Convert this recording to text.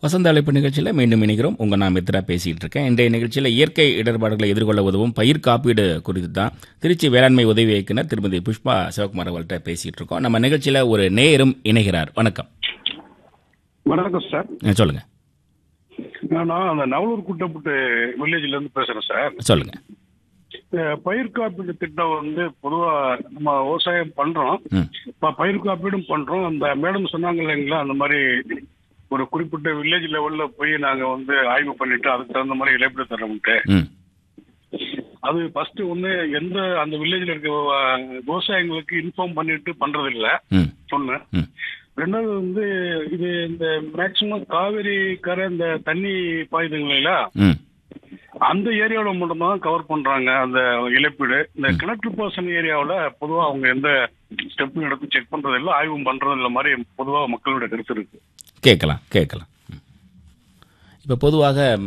வசந்த அழைப்பு நிகழ்ச்சியில் மீண்டும் இணைகிறோம் உங்கள் நான் மித்ரா பேசிகிட்டு இருக்கேன் இன்றைய நிகழ்ச்சியில் இயற்கை இடர்பாடுகளை எதிர்கொள்ள உதவும் பயிர் காப்பீடு குறித்து தான் திருச்சி வேளாண்மை உதவி இயக்குனர் திருமதி புஷ்பா சிவகுமார் அவர்கள்ட்ட பேசிகிட்டு இருக்கோம் நம்ம நிகழ்ச்சியில் ஒரு நேயரும் இணைகிறார் வணக்கம் வணக்கம் சார் அஹ் சொல்லுங்க நான் அந்த நவலூர் குட்டப்புட்டு வில்லேஜ்ல இருந்து பேசுறேன் சார் சொல்லுங்க அஹ் பயிர் காப்பீடு திட்டம் வந்து பொதுவா நம்ம விவசாயம் பண்றோம் ம் இப்ப பயிர் காப்பீடும் பண்றோம் அந்த மேடம் சொன்னாங்க இல்லைங்களா அந்த மாதிரி ஒரு குறிப்பிட்ட வில்லேஜ் லெவல்ல போய் நாங்க வந்து ஆய்வு பண்ணிட்டு அதுக்கு தகுந்த மாதிரி இழப்பீடு தரோம்ட்டு ம் அது ஃபர்ஸ்ட் ஒண்ணு எந்த அந்த வில்லேஜ்ல இருக்க அஹ், விவசாயிங்களுக்கு இன்ஃபார்ம் பண்ணிட்டு பண்றது இல்ல ம் சொன்னேன் ம் ரெண்டாவது வந்து இது இந்த மேக்சிமம் காவிரி கரை இந்த தண்ணி பாயுதுங்க இல்லைங்களா ம் அந்த ஏரியாவுல மட்டும் தான் கவர் பண்றாங்க அந்த இழப்பீடு இந்த கிணற்று பாசன ஏரியாவுல பொதுவா அவங்க எந்த ஸ்டெப்பும் எடுத்து செக் பண்றது இல்ல ஆய்வும் பண்றது இல்ல மாதிரி பொதுவா மக்களோட கருத்து இருக்கு கேட்கலாம் கேட்கலாம் இப்போ பொதுவாக